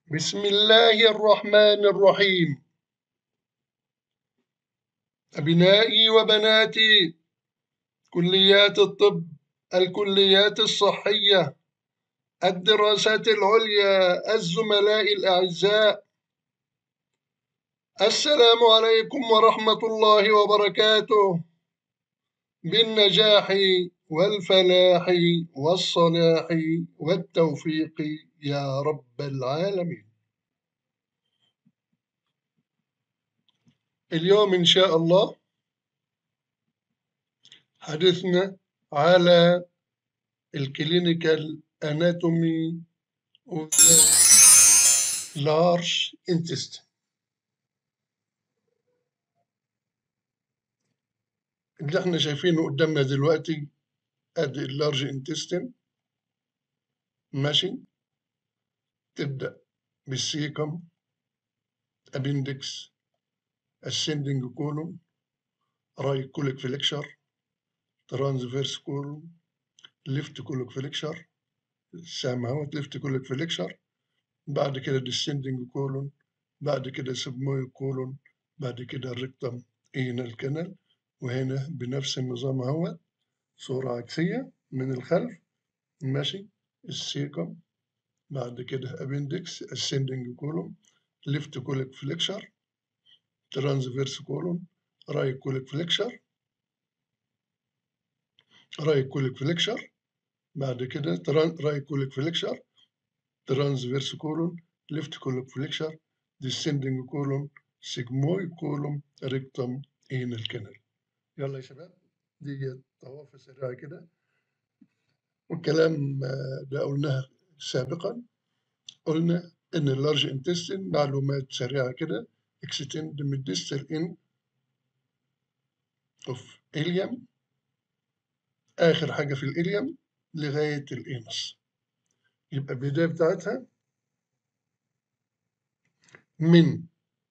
بسم الله الرحمن الرحيم أبنائي وبناتي كليات الطب الكليات الصحية الدراسات العليا الزملاء الأعزاء السلام عليكم ورحمة الله وبركاته بالنجاح والفلاح والصلاح والتوفيق يا رب العالمين اليوم إن شاء الله حديثنا على الكلينيكال اناتومي of the large intestine اللي احنا شايفينه قدامنا دلوقتي ادي اللارج انتستين ماشي تبدأ بالسيكم ابندكس ascending colon right colic flexure transverse colon left colic flexure سامعوت left colic flexure بعد كده descending colon بعد كده sigmoid colon بعد كده الريكتم anal canal وهنا بنفس النظام اهو صورة عكسية من الخلف ماشي السيكم بعد كده appendix ascending colon left colic flexure transverse colon right colic flexure right colic flexure بعد كده right colic flexure transverse colon left colic flexure descending colon sigmoid colon rectum anal canal يلا يا شباب دي طوافة سريعة كده والكلام ده قلناه سابقا قلنا إن اللارج انتستين معلومات سريعة كده extend من distal end of ileum آخر حاجة في الإليم لغاية الإنس يبقى البداية بتاعتها من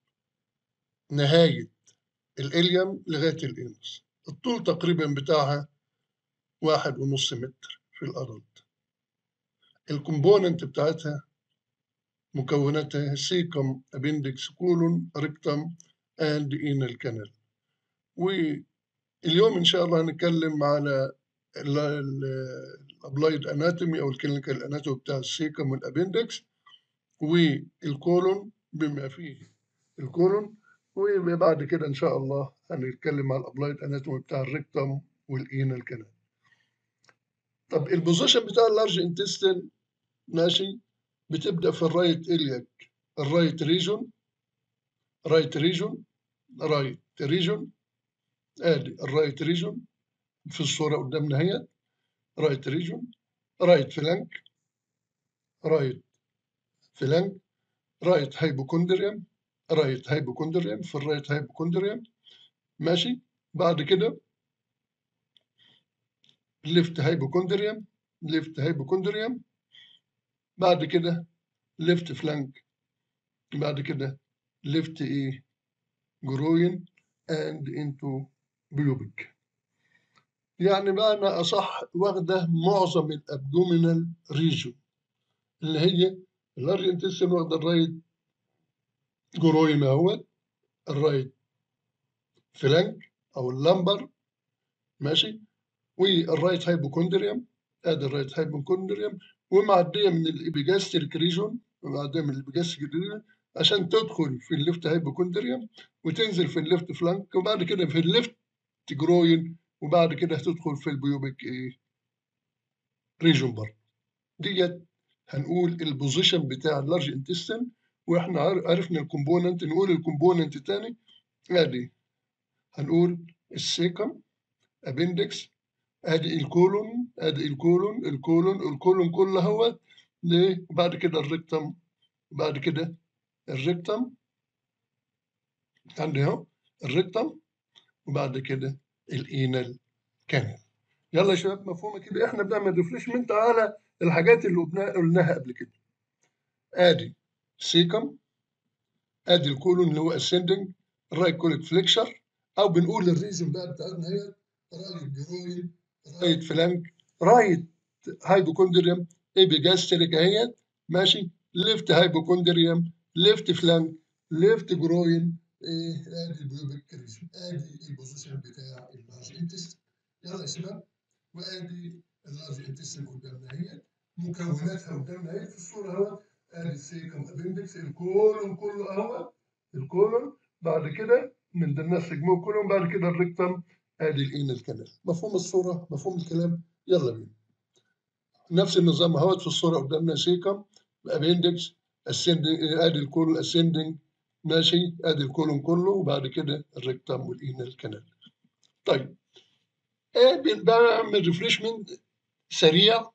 نهاية الإليم لغاية الإنس الطول تقريبا بتاعها واحد ونص متر في الأرض الكومبوننت بتاعتها مكوناتها سيكم ابندكس كولون ريكتم اند انال كانال واليوم ان شاء الله هنتكلم على الابلايد اناتومي او الكلينيكال اناتومي بتاع السيكم والابندكس والكولون بما فيه الكولون وبعد كده ان شاء الله هنتكلم على الابلايد اناتومي بتاع الريكتم والانال كانال طب البوزيشن بتاع اللارج انتستين ماشي بتبدأ في الرايت إلياك الرايت ريجون رايت ريجون رايت ريجون ادي الرايت ريجون في الصورة قدامنا هي رايت ريجون رايت فلانك رايت فلانك رايت هايبوكوندريوم رايت هايبوكوندريوم في الرايت هايبوكوندريوم ماشي بعد كده ليفت هايبوكوندريوم ليفت هايبوكوندريوم بعد كده ليفت فلانك بعد كده ليفت ايه جروين اند انتو بيوبك يعني معنى اصح واخده معظم الابدومينال ريجون اللي هي اللارج انتستين واخده الرايت جروين اهوت الرايت فلانك او اللمبر ماشي والرايت هايبوكوندريوم ادي الرايت هايبوكوندريوم ومعديه من الابيجاستريك ريجون ومعديه من الابيجاستريك ريجون عشان تدخل في الليفت هايبوكوندريوم وتنزل في الليفت فلانك وبعد كده في الليفت جروين وبعد كده هتدخل في البيوبيك ايه ريجون برضه ديت هنقول البوزيشن بتاع اللارج انتستين واحنا عرفنا الكومبوننت نقول الكومبوننت تاني ادي هنقول السيكم ابندكس ادي الكولون ادي الكولون الكولون الكولون كله هو ليه وبعد كده الريكتم وبعد كده الريكتم عندي اهو الريكتم وبعد كده الانال كانال يلا يا شباب مفهومه كده احنا بنعمل ريفريشمنت على الحاجات اللي قلناها قبل كده ادي سيكم ادي الكولون اللي هو اسcending رايت كوليك فليكشر او بنقول الريزن بقى بتاعتنا هي رايت جروين رايت فلانك رايت هايبوكوندريوم ايبيجاستريك اهيت ماشي ليفت هايبوكوندريوم ليفت فلانك ليفت جروين ايه ادي البيوبك كريشن ادي البوزيشن بتاع اللارج انتست يلا يا شباب وادي اللارج انتست قدامنا اهي مكوناتها قدامنا اهي في الصوره اهو ادي السيكم ابندكس الكولون كله اهو الكولون بعد كده من ضمنها السجمو كولون بعد كده الريكتم ادي الانال كانال مفهوم الصوره مفهوم الكلام يلا بينا نفس النظام اهوت في الصوره قدامنا سيكم ابندكس اسندنج ادي الكولون اسندنج ماشي ادي الكولون كله وبعد كده الريكتم والانال كانال طيب ايه بنعمل ريفريشمنت سريع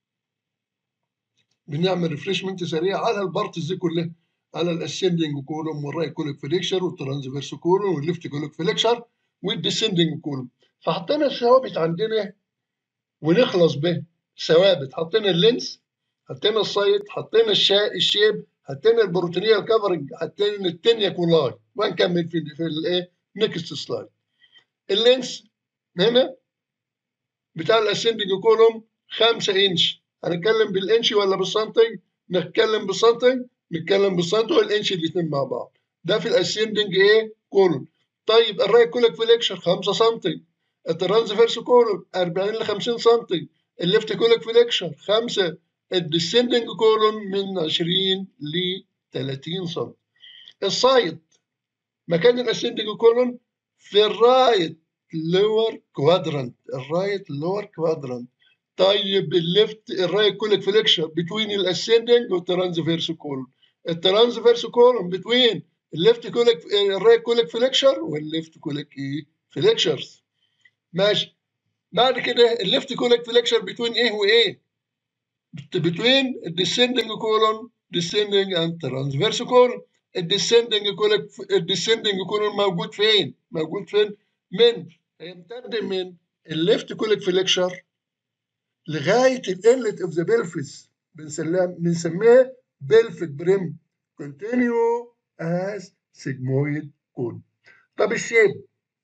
بنعمل ريفريشمنت سريع على البارتس دي كلها على الاسندنج كولوم والرايت كوليك فليكشر والترانسفيرس كولوم والليفت كوليك فليكشر والديسندنج كولوم فحطينا الثوابت عندنا ونخلص به ثوابت حطينا اللينس حطينا السايت حطينا الشا... الشيب حطينا البروتينيال كفرنج حطينا التنيا كولاي وهنكمل في في الايه نكست سلايد اللينس هنا بتاع الاسندنج كولوم 5 انش هنتكلم بالانش ولا بالسنتي نتكلم بالسنتي نتكلم بالسنتي والانش الاثنين مع بعض ده في الاسندنج ايه كولون طيب الرايت كولك فليكشر 5 سم الترانسفيرس كولون 40 ل 50 سم الليفت كولك فليكشر 5 الديسندنج كولون من 20 ل 30 سم السايد مكان الاسندنج كولون في الرايت لور كوادرانت الرايت لور كوادرانت طيب الليفت الرايت كولك فليكشر بتوين الاسندنج والترانسفيرس كولون الترانسفيرس كولون بتوين الليفت كولك الرايت كولك فليكشر والليفت كولك ايه فليكشرز ماشي بعد كده الليفت كولك فليكشر بتوين ايه وايه بتوين الديسندنج كولون ديسندنج اند ترانسفيرس كولون الديسندنج كولك الديسندنج كولون موجود فين موجود فين من هيمتد من الليفت كولك فليكشر لغايه الانلت اوف ذا بلفس بنسميها بنسميها بلفيك بريم كونتينيو از سيجمويد كون طب الشيب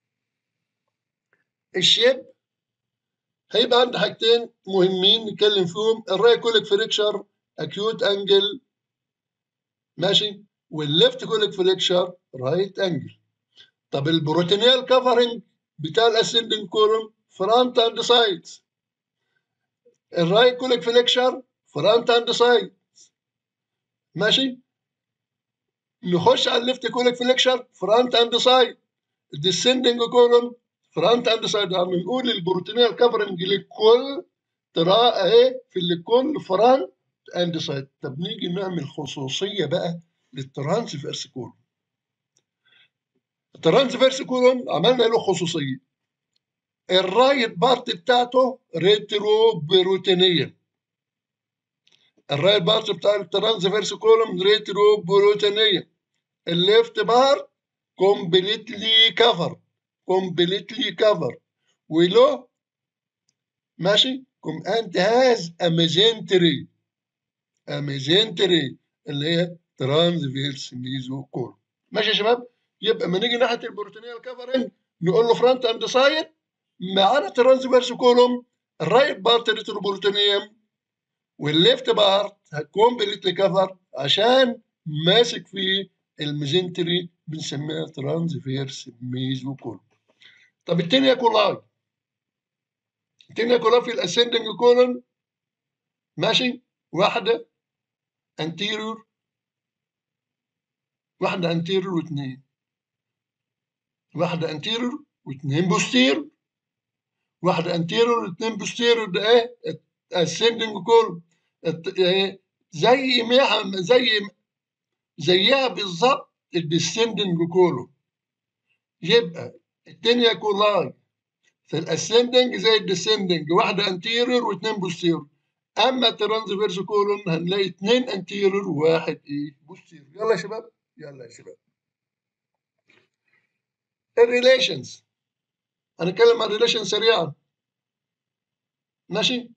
الشيب هيبقى عندي حاجتين مهمين نتكلم فيهم الراي كوليك فريكشر اكيوت انجل ماشي والليفت كوليك فريكشر رايت انجل طب البروتينيال كفرنج بتاع الاسندنج كولوم فرونت اند سايدز الرايت كوليك فليكشر فرونت اند سايد ماشي نخش على الليفت كوليك فليكشر فرونت اند سايد الديسندنج كولون فرونت اند سايد يعني نقول البروتينيال كفرنج للكل ترى اهي في الكل فرونت اند سايد طب نيجي نعمل خصوصيه بقى للترانسفيرس كولون الترانسفيرس كولون عملنا له خصوصيه الرايت بارت بتاعته ريترو بروتينيا الرايت بارت بتاع الترانسفيرس كولوم ريترو بروتينيا الليفت بارت كومبليتلي كفر كومبليتلي كفر وله ماشي كوم اند هاز اميزنتري اميزنتري اللي هي ترانسفيرس ميزو كولوم ماشي يا شباب يبقى ما نيجي ناحيه البروتينيال كفرنج نقول له فرونت اند سايد معانا ترانسفيرس كولوم الرايت بارت ريتروبروتينيوم والليفت بارت كومبليتلي كفر عشان ماسك في الميزنتري بنسميها ترانسفيرس ميزو كولوم طب التانية كولاي التانية كولاي في الاسندنج كولون ماشي واحدة انتيريور واحدة انتيريور واثنين واحدة انتيريور واثنين بوستير واحدة انتيريور واثنين بوستيريور ده ايه ascending كول زي ما زي زيها بالظبط الديسندنج كولو يبقى التانية كولاي في الاسندنج زي الديسندنج واحدة انتيريور واثنين بوستيريور اما الترانسفيرس كولون هنلاقي اثنين انتيريور وواحد ايه بوستيريور يلا يا شباب يلا يا شباب الريليشنز هنتكلم عن الريليشن سريعا ماشي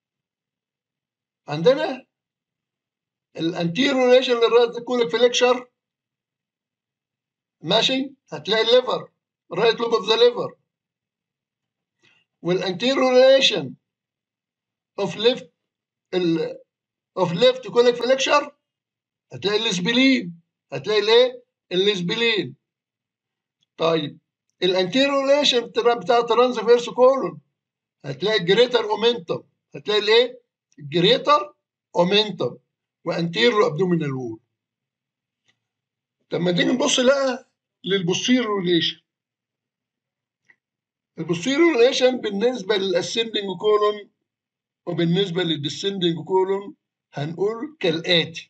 عندنا الانتيريور ريليشن للرايت كوليك فليكشر ماشي هتلاقي الليفر رايت لوب اوف ذا ليفر والانتيريور ريليشن اوف ليفت اوف ليفت كوليك فليكشر هتلاقي الاسبلين هتلاقي الايه الاسبلين طيب الانتيروليشن بتاع ترانسفيرس كولون هتلاقي جريتر اومنتم هتلاقي الايه جريتر اومنتم وانتيرو ابدومينال وول طب ما تيجي نبص بقى للبوستيرو ريليشن البوستيرو ريليشن بالنسبه للاسندنج كولون وبالنسبه للديسندنج كولون هنقول كالاتي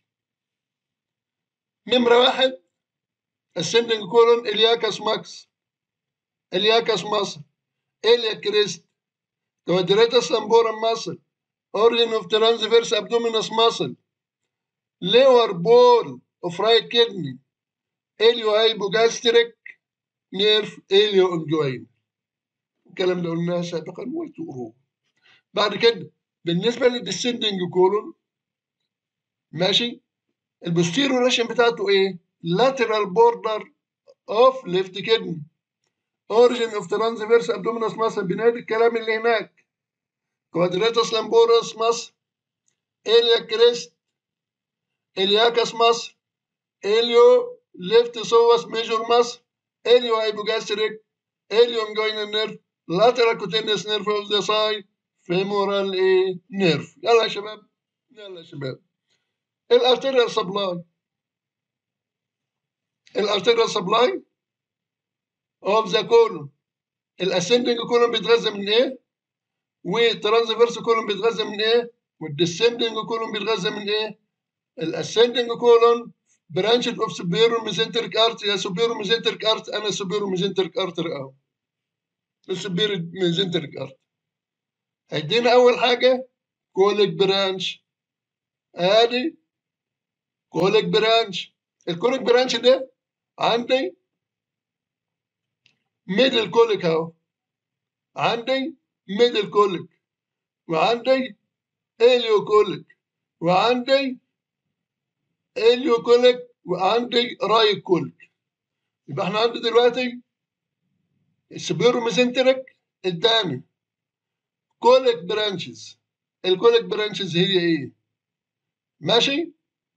نمره واحد ascending كولون الياكاس ماكس الياكاس ماسل اليا كريست كوادريتاس لامبورم ماسل origin of transverse abdominis muscle lower ball of right kidney اليوهايبوجاستريك نيرف اليو انجوين الكلام اللي قلناه سابقا وتقروه بعد كده بالنسبه للديسندنج كولون ماشي البوستيرو ريشن بتاعته ايه؟ lateral border of left kidney origin of transverse abdominis muscle بنادي الكلام اللي هناك كوادريتوس لامبورس مصر اليا كريست الياكاس مصر اليو ليفت سوس ميجور مصر اليو هايبوجاستريك اليو انجوينال نيرف لاترال كوتينيوس نيرف اوف ذا سايد فيمورال ايه نيرف يلا يا شباب يلا يا شباب الارتيريال سبلاي الارتيريال سبلاي اوف ذا كولون الاسندنج كولون بيتغذى من ايه؟ والترانسفيرس كولون بيتغذى من ايه؟ والديسندنج كولون بيتغذى من ايه؟ الاسندنج كولون برانش اوف سوبيرو ميزنتريك ارت يا سوبيرو ميزنتريك ارت انا سوبيرو ميزنتريك ارت اهو السوبيرو ميزنتريك ارت هيدينا اول حاجه كوليك برانش ادي كوليك برانش الكوليك برانش ده عندي ميدل كوليك اهو عندي ميدل كوليك وعندي اليو كوليك وعندي اليو كوليك وعندي راي كوليك يبقى احنا عندي دلوقتي السبيرو ميزنتريك اداني كوليك برانشز الكوليك برانشز هي ايه ماشي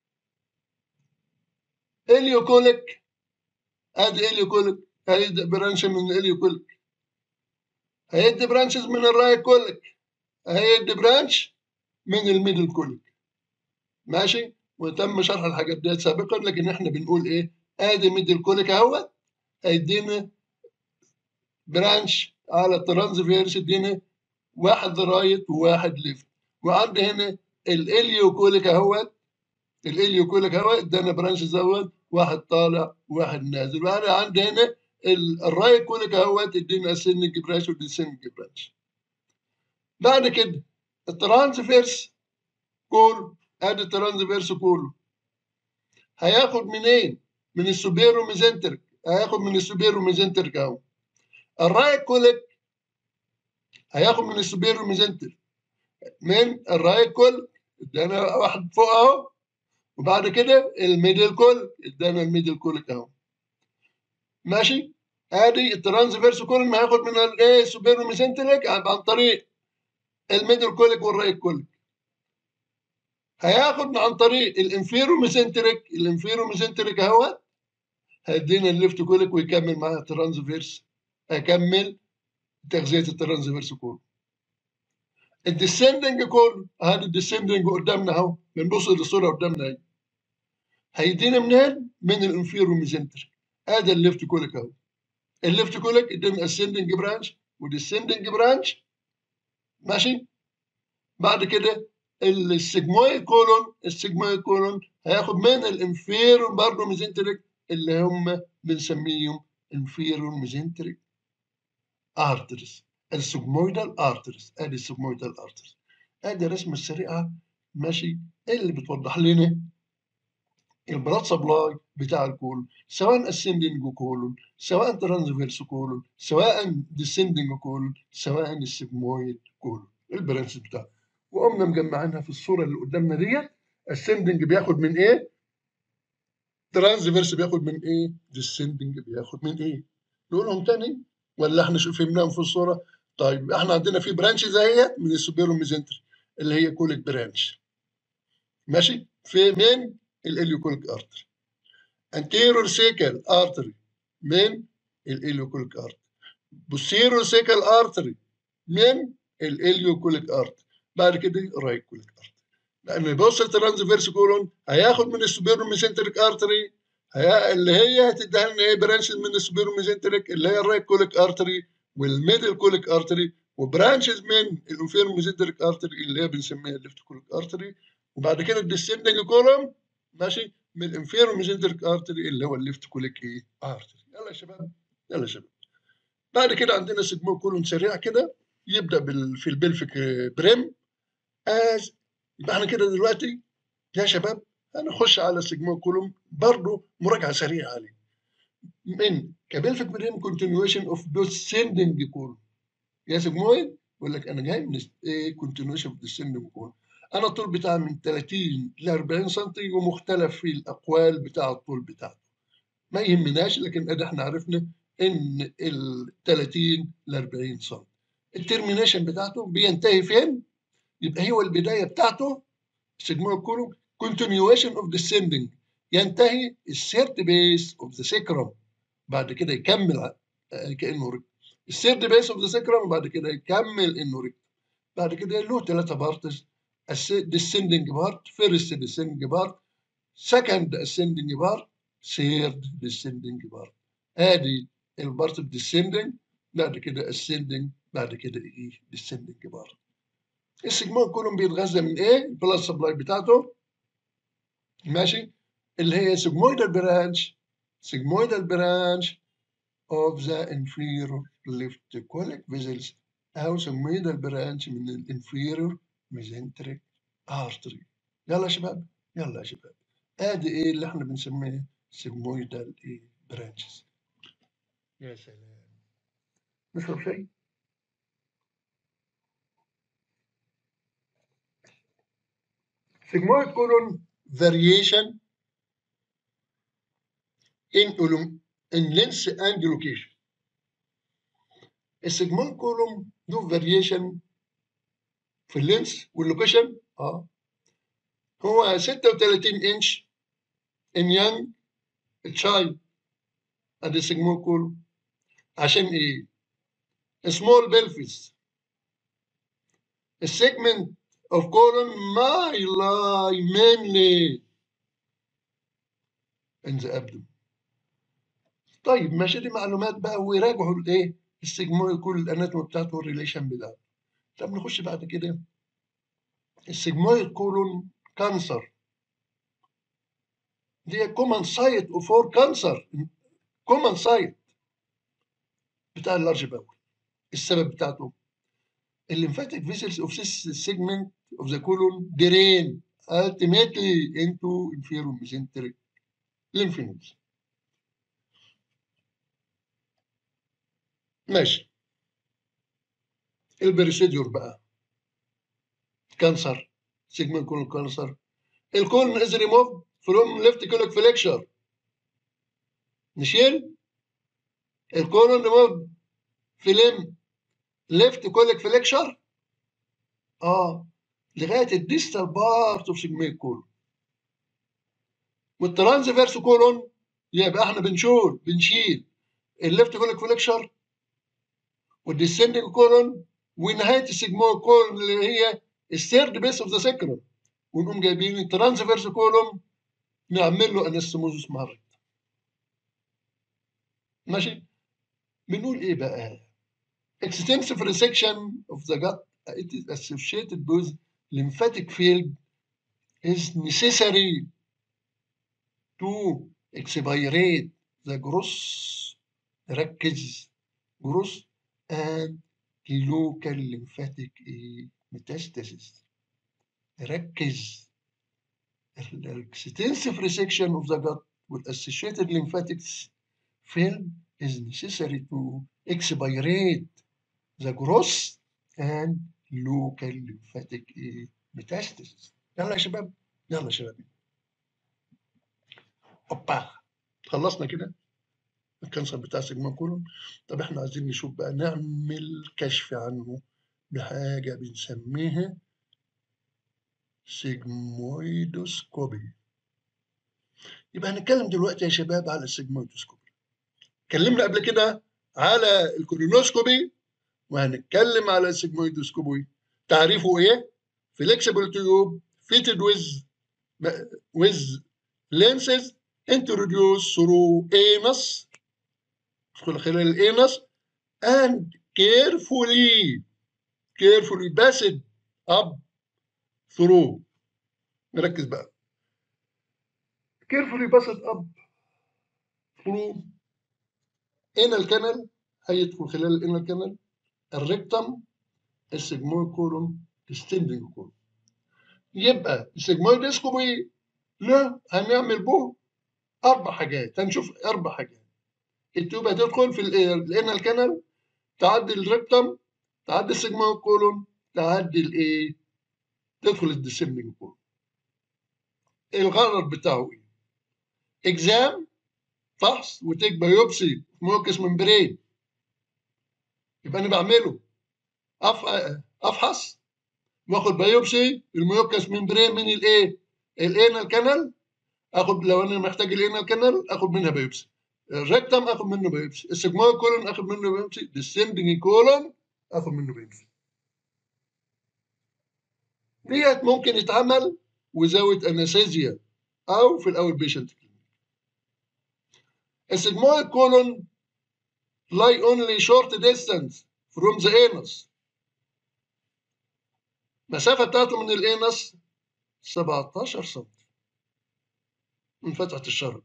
اليو كوليك ادي اليو كوليك هيدي برانش من اليو كوليك هيدي برانشز من الراي كوليك هيدي برانش من الميدل كوليك ماشي وتم شرح الحاجات ديت سابقا لكن احنا بنقول ايه ادي ميدل كوليك اهوت هيدينا برانش على الترانسفيرس يدينا واحد رايت وواحد ليفت وعندي هنا الاليو كوليك اهوت الاليو كوليك اهوت ادانا برانش زود واحد طالع وواحد نازل وانا عندي هنا الرايت كوليك اهوت ادينا اسنج برانش وديسنج برانش بعد كده الترانسفيرس كول ادي الترانسفيرس كله هياخد منين؟ من السوبيرو ميزنتريك هياخد من السوبيرو ميزنتريك اهو الرايت كوليك هياخد من السوبيرو ميزنتريك من الرايت كوليك ادانا واحد فوق اهو وبعد كده الميدل كوليك ادانا الميدل كوليك اهو ماشي ادي الترانسفيرس كوليك هياخد من الايه السوبيرو ميزنتريك عن طريق الميدل كوليك والرايت كوليك هياخد عن طريق الانفيرو ميزنتريك الانفيرو ميزنتريك اهوت هيدينا الليفت كوليك ويكمل معاها الترانسفيرس هيكمل تغذيه الترانسفيرس كله الديسندنج كول هذا الديسندنج قدامنا اهو بنبص للصوره قدامنا اهي هيدينا منين؟ من الانفيرو ميزنتريك هذا الليفت كوليك اهو الليفت كوليك ادينا اسندنج برانش وديسندنج برانش ماشي بعد كده السجمويد كولون السجمويد كولون هياخد من الانفيرو برضه ميزنتريك اللي هم بنسميهم انفيرو ميزنتريك ارترز السجمويدال ارترز ادي السجمويدال ارترز ادي الرسمه السريعه ماشي اللي بتوضح لنا البلاد سبلاي بتاع الكولون سواء اسندنج كولون سواء ترانسفيرس كولون سواء ديسندنج كولون سواء السجمويد كولون البرانش بتاعه وقمنا مجمعينها في الصوره اللي قدامنا ديت السندنج بياخد من ايه؟ ترانسفيرس بياخد من ايه؟ ديسندنج بياخد من ايه؟ نقولهم تاني ولا احنا شو فهمناهم في الصوره؟ طيب احنا عندنا في برانش زيت من السوبيرو ميزنتري اللي هي كوليك برانش ماشي؟ في من الاليوكوليك ارتري anterior سيكل ارتري من الاليوكوليك ارتري posterior سيكل ارتري من الاليوكوليك ارتري بعد كده الرايت كوليك ارتري لان بيوصل ترانزفيرس كولون هياخد من السوبيرو ميسنتريك ارتري هي اللي هي هتديها لنا ايه برانشز من السوبيرو ميسنتريك اللي هي الرايت كوليك ارتري والميدل كوليك ارتري وبرانشز من الانفيرو ميسنتريك ارتري اللي هي بنسميها الليفت كوليك ارتري وبعد كده الديسندنج كولوم ماشي من الانفيرو ميسنتريك ارتري اللي هو الليفت كوليك ايه ارتري يلا يا شباب يلا يا شباب بعد كده عندنا سيجمون كولون سريع كده يبدا بال... في البلفيك بريم از يبقى احنا كده دلوقتي يا شباب هنخش على سيجمون كولوم برضه مراجعه سريعه عليه من كبلفيك بريم كونتينيويشن اوف ديسندنج كولوم يا سيجمويد يقول لك انا جاي من ايه كونتينيويشن اوف ديسندنج كولوم انا الطول بتاعي من 30 ل 40 سم ومختلف في الاقوال بتاع الطول بتاعته ما يهمناش لكن ادي احنا عرفنا ان ال 30 ل 40 سم الترمينيشن بتاعته بينتهي فين؟ يبقى هو البدايه بتاعته سيجمويد كولوم continuation of descending ينتهي السيرد بيس اوف ذا سيكرم بعد كده يكمل كانه رجل السيرد بيس اوف ذا سيكرم وبعد كده يكمل انه رجل بعد كده له ثلاثه بارتس descending part first descending part second ascending part third descending part ادي البارت descending بعد كده ascending بعد كده ايه descending part السيجمون كلهم بيتغذى من ايه؟ البلاد سبلاي بتاعته ماشي اللي هي sigmoidal branch sigmoidal branch of the inferior left colic vessels أو sigmoidal branch من ال inferior mesenteric artery يلا يا شباب يلا يا شباب ادي ايه اللي احنا بنسميه sigmoidal ايه branches يا سلام نشرب شيء sigmoid colon variation in in length and location. السيجمويد كولوم له فاريشن في اللينس واللوكيشن اه هو 36 انش ان يانج تشايلد ادي السيجمويد كولوم عشان ايه؟ سمول بلفس السيجمنت of colon my lie mainly in the abdomen. طيب ماشي دي معلومات بقى ويراجعوا الايه؟ السيجمويد كل الاناتومي بتاعته والريليشن بتاعته. طب نخش بعد كده السيجمويد كولون كانسر دي كومن سايت فور كانسر كومن سايت بتاع اللارج باول السبب بتاعته الليمفاتيك فيسلز اوف this segment of the colon drain ultimately into inferior mesenteric lymph nodes. ماشي البريسيديور بقى كانسر سيجمنت كولون كانسر الكولون از ريموف فروم ليفت كوليك فليكشر نشيل الكولون ريموف فيلم ليفت كوليك فليكشر اه لغايه الديستال بارت اوف سيجمنت كولون والترانزفيرس كولون يبقى احنا بنشول بنشيل الليفت كوليك فليكشر والديسندنج كولون ونهايه السيجمويد كولون اللي هي الثيرد بيس اوف ذا سكرم ونقوم جايبين الترانسفيرس كولوم نعمل له انستموزس مرض ماشي بنقول ايه بقى extensive resection of the gut it is associated with lymphatic field is necessary to expirate the gross ركز gross and local lymphatic metastasis ركز extensive resection of the gut with associated lymphatic film is necessary to expirate the gross and local lymphatic metastasis يلا يا شباب يلا يا شباب اوبا خلصنا كده الكانسر بتاع سيجما كولون طب احنا عايزين نشوف بقى نعمل كشف عنه بحاجة بنسميها سيجمويدوسكوبي يبقى هنتكلم دلوقتي يا شباب على السيجمويدوسكوبي اتكلمنا قبل كده على الكولونوسكوبي وهنتكلم على السيجمويدوسكوبي تعريفه ايه flexible tube fitted with with lenses introduced through anus تدخل خلال الانس and carefully carefully passed up through نركز بقى carefully passed up through anal canal هيدخل خلال الانال كانال الريكتم السجمويد كولون الستندنج كولون يبقى السجمويد اسكوبي له هنعمل به اربع حاجات هنشوف اربع حاجات التيوب هتدخل في الانال كانال تعدي الريكتم تعدي السجمويد كولون تعدي الايه تدخل الديسندنج كولون الغرض بتاعه ايه اكزام فحص وتيك بايوبسي موكس ممبرين يبقى انا بعمله أف... افحص واخد بايوبسي الميوكس ممبرين من الايه الانال كانال اخد لو انا محتاج الانال كانال اخد منها بايوبسي الريكتم اخد منه بايوبسي السجمويد كولون اخد منه بايوبسي ديسندنج كولون اخد منه بايوبسي ديت ممكن يتعمل وزاويه انستيزيا او في الاول بيشنت السجمويد colon lie only short distance from the anus المسافة بتاعته من الانس 17 سم من فتحة الشرج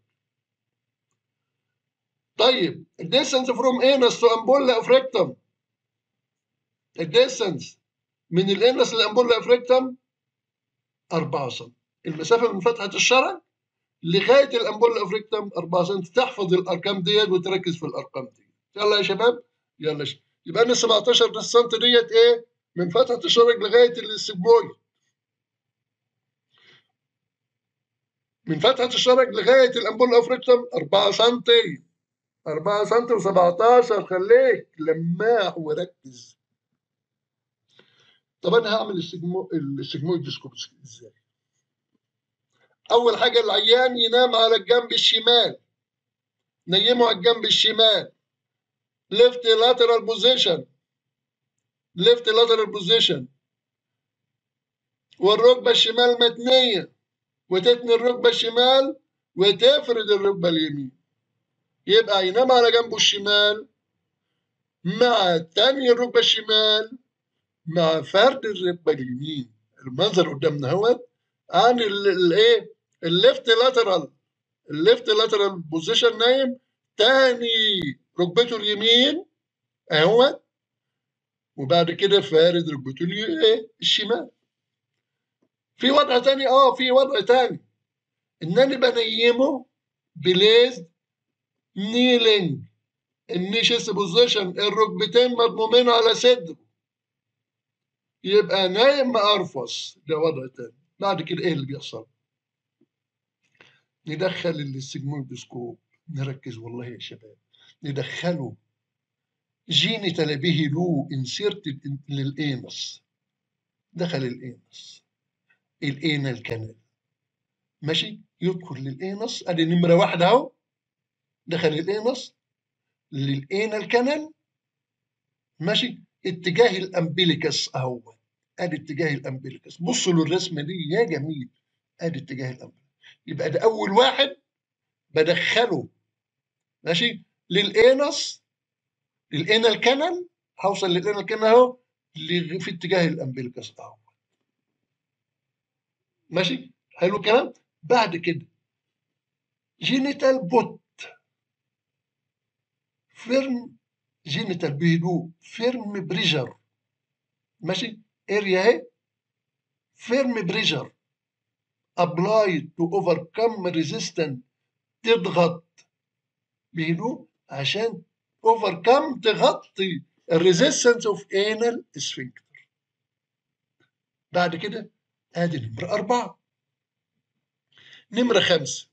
طيب الديستنس فروم انس تو امبولا اوف ريكتم الديستنس من الانس للامبولا اوف ريكتم 4 سم المسافة من فتحة الشرج لغايه الامبولا اوف ريكتم 4 سم تحفظ الارقام ديت وتركز في الارقام دي يلا يا شباب يلا شباب. يبقى ان 17 سم ديت ايه من فتحه الشرج لغايه السبوي من فتحه الشرج لغايه الامبولا اوف ريكتم 4 سم 4 سم و17 خليك لماح وركز طب انا هعمل السجمو السجمويد ديسكوبس ازاي اول حاجه العيان ينام على الجنب الشمال نيمه على الجنب الشمال ليفت لاترال بوزيشن ليفت لاترال بوزيشن والركبه الشمال متنيه وتتني الركبه الشمال وتفرد الركبه اليمين يبقى ينام على جنبه الشمال مع تاني الركبه الشمال مع فرد الركبه اليمين المنظر قدامنا اهوت عن الايه الليفت لاترال الليفت لاترال بوزيشن نايم تاني ركبته اليمين اهوت وبعد كده فارد ركبته الشمال في وضع تاني اه في وضع تاني انني بنيمه بليز نيلينج النيشس بوزيشن الركبتين مضمومين على صدره يبقى نايم مقرفص ده وضع تاني بعد كده ايه اللي بيحصل ندخل السيجمويدوسكوب نركز والله يا شباب ندخله جينيتال به له انسيرتد للانس دخل الانس الانال كانال ماشي يدخل للانس ادي نمره واحده اهو دخل الانس للانال كانال ماشي اتجاه الامبليكس اهو ادي اتجاه الامبليكس بصوا للرسمه دي يا جميل ادي اتجاه الامبليكس يبقى ده اول واحد بدخله ماشي للانس للانال كانال هوصل للانال كانال اهو في اتجاه الامبليكس اهو ماشي حلو الكلام بعد كده جينيتال بوت فيرم جينيتال بهدوء فيرم بريجر ماشي اريا اهي فيرم بريجر applied to overcome resistance تضغط بهدوء عشان overcome تغطي الريزيستنس اوف انال sphincter بعد كده ادي نمرة أربعة نمرة خمسة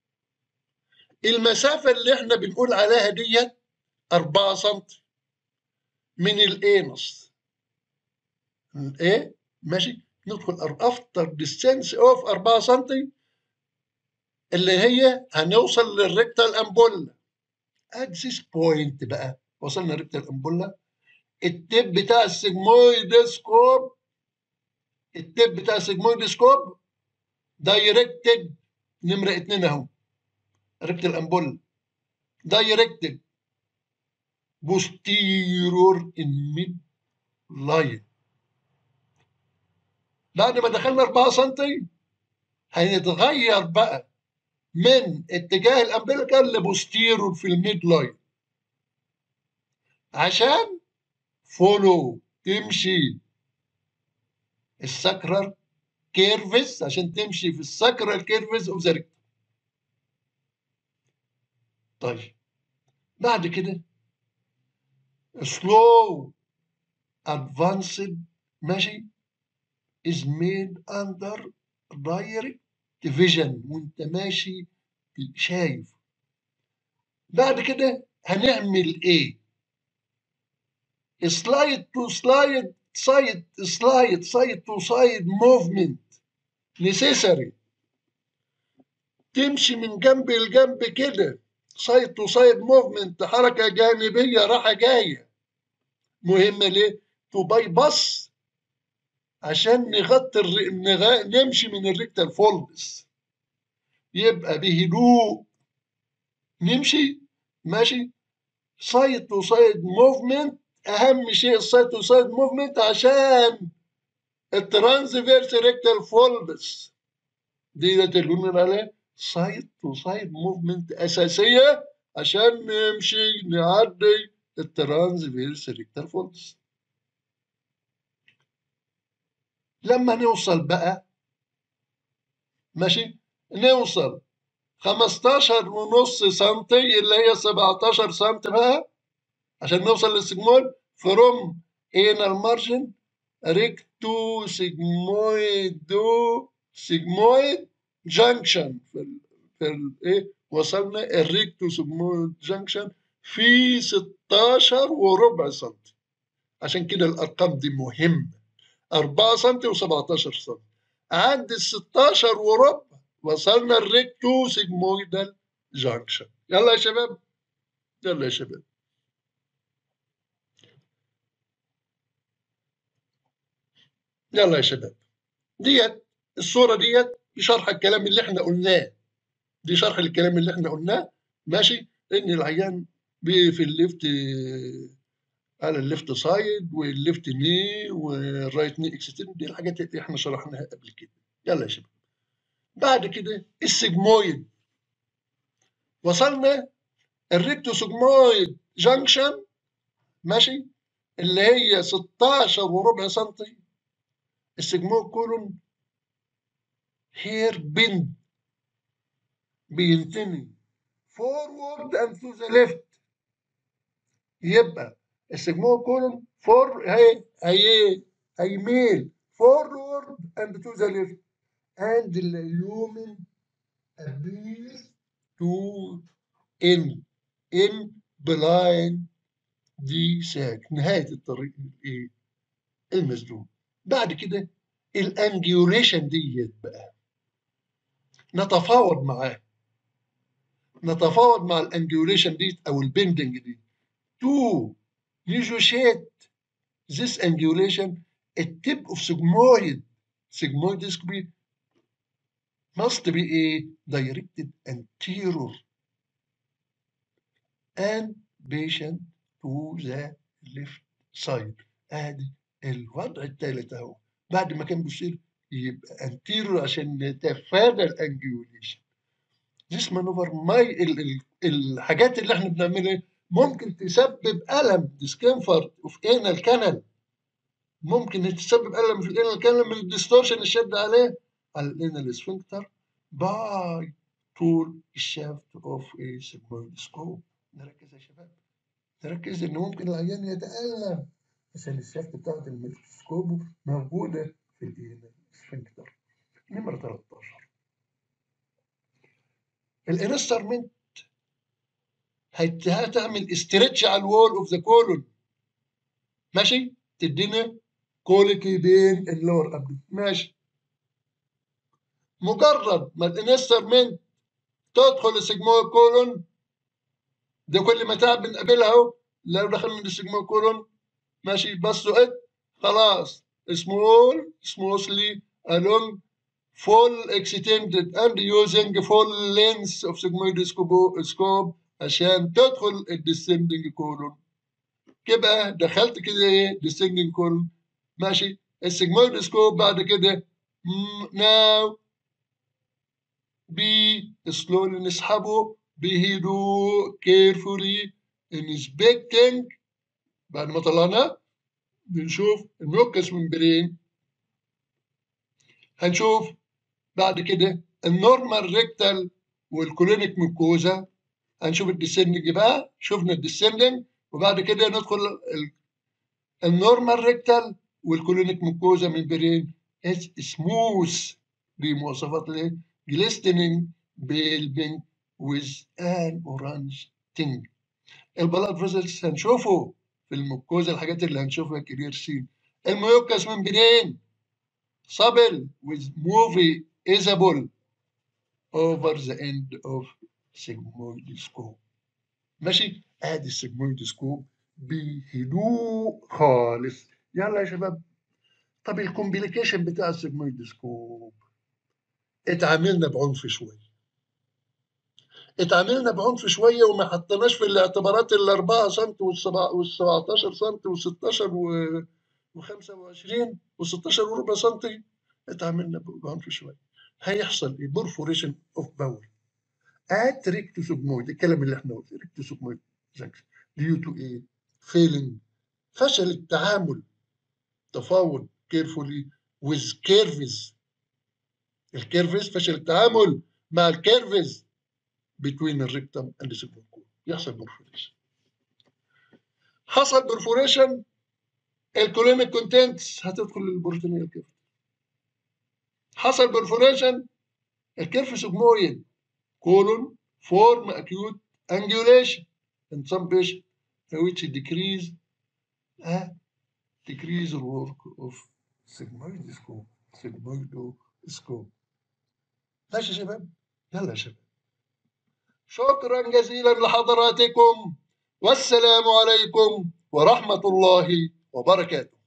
المسافة اللي احنا بنقول عليها ديت أربعة سنتي من الانس ايه ماشي ندخل افتر ديستنس اوف 4 سم اللي هي هنوصل للريكتال امبولا at this point بقى وصلنا ريكتال امبولا التب بتاع السيجمويد سكوب التب بتاع السيجمويد سكوب دايركتد نمرة اتنين اهو ريكتال امبولا دايركتد بوستيرور ان ميد لاين بعد ما دخلنا 4 سم هيتغير بقى من اتجاه الامبليكال لبوستيرور في الميد لاين عشان فولو تمشي السكرال كيرفز عشان تمشي في السكرال كيرفز اوف ذا طيب بعد كده slow advanced ماشي is made under direct vision وانت ماشي شايف بعد كده هنعمل ايه سلايد تو سلايد سايد سلايد سايد تو سايد موفمنت necessary تمشي من جنب لجنب كده سايد تو سايد موفمنت حركه جانبيه راحه جايه مهمه ليه؟ تو باي باس عشان نغطي الر... نغ... نمشي من الريكتال فولدز يبقى بهدوء نمشي ماشي سايد تو سايد موفمنت اهم شيء السايد تو سايد موفمنت عشان الترانسفيرس ريكتال فولدز دي اللي قلنا عليها سايد تو سايد موفمنت اساسيه عشان نمشي نعدي الترانسفيرس ريكتال فولدز لما نوصل بقى ماشي نوصل 15 ونص سنتي اللي هي 17 سنتي بقى عشان نوصل للسجمول فروم انال مارجن ريكتو سيجمويدو سيجمويد جانكشن في ال في الايه وصلنا الريكتو سيجمويد جانكشن في 16 وربع سنتي عشان كده الارقام دي مهمه 4 سم و17 سم عند ال 16 وربع وصلنا الريكتو سيجمويدال جانكشن يلا يا شباب يلا يا شباب يلا يا شباب ديت الصوره ديت شرح الكلام اللي احنا قلناه دي شرح الكلام اللي احنا قلناه ماشي ان العيان في الليفت على الليفت سايد والليفت ني والرايت ني اكستند دي الحاجات اللي احنا شرحناها قبل كده يلا يا شباب بعد كده السجمويد وصلنا الريكتو سجمويد جانكشن ماشي اللي هي 16 وربع سنتي السجمويد كولون هير بند بينتمي فورورد اند تو ذا ليفت يبقى السجمويد كولون فور هي هي هيميل فورورد اند تو ذا ليفت and the lumen appears to end in blind دي ساك نهاية الطريق الايه المسدود بعد كده الانجيوليشن ديت بقى نتفاوض معاه نتفاوض مع الانجيوليشن دي او البندنج دي to negotiate this angulation a tip of sigmoid sigmoidoscopy must be a directed anterior and patient to the left side ادي الوضع الثالث اهو بعد ما كان بيصير يبقى anterior عشان نتفادى الانجيوليشن This maneuver ما ال ال الحاجات اللي احنا بنعملها ممكن تسبب الم discomfort اوف انال كانال ممكن تسبب الم في الانال كانال من الديستورشن الشد عليه على الانال سفنكتر باي طول الشافت اوف اي سيجمويدسكوب نركز يا شباب نركز ان ممكن العيان يتالم عشان الشافت بتاعت الميكروسكوب موجوده في الانال سفنكتر نمره 13 الانسترومنت هتعمل استرتش على الوول اوف ذا كولون ماشي تدينا كوليكي بين اللور قبل ماشي مجرد ما الانسترومنت تدخل السجمويد كولون ده كل متاعب بنقابلها اهو لو دخل من السجمويد كولون ماشي بس ات خلاص small smoothly along full extended and using full length of sigmoid scope عشان تدخل الديسندنج كولون كده دخلت كده ايه descending كولون ماشي السيجمويد سكوب بعد كده ناو بي سلولي نسحبه بهدوء كيرفولي انسبكتنج بعد ما طلعناه بنشوف الميوكس ممبرين هنشوف بعد كده النورمال ريكتال والكولينيك ميكوزا هنشوف الديسندنج بقى شفنا الديسندنج وبعد كده ندخل النورمال ريكتال والكولينيك ميكوزا ممبرين اس سموث دي مواصفات ليه glistening pale pink with an orange tinge البلاد فيزلز هنشوفه في المكوزة الحاجات اللي هنشوفها كبير سين الميوكس من بنين صبل with movie isable over the end of sigmoid scope ماشي ادي السيجمويد سكوب بهدوء خالص يلا يا شباب طب الكومبليكيشن بتاع السيجمويد سكوب اتعاملنا بعنف شويه اتعاملنا بعنف شويه وما حطيناش في الاعتبارات ال 4 سم وال 17 سم وال 16 و 25 و 16 وربع سم اتعاملنا بعنف شويه هيحصل ايه؟ بورفوريشن اوف باول ات ريكتوسوجمويد الكلام اللي احنا قلته ريكتوسوجمويد جانكشن ديو تو ايه؟ فيلنج فشل التعامل تفاوض كيرفولي ويز كيرفز الكيرفز فشل التعامل مع الكيرفز بين الريكتم اند سيجمويد يحصل بورفوريشن حصل بورفوريشن الكولينيك كونتنتس هتدخل للبروتينيه الكيرف حصل بورفوريشن الكيرف سيجمويد colon form acute angulation in some patients which decrease uh, decrease the work of sigmoidoscope sigmoidoscope ماشي يا شباب يلا يا شباب شكرا جزيلا لحضراتكم والسلام عليكم ورحمة الله وبركاته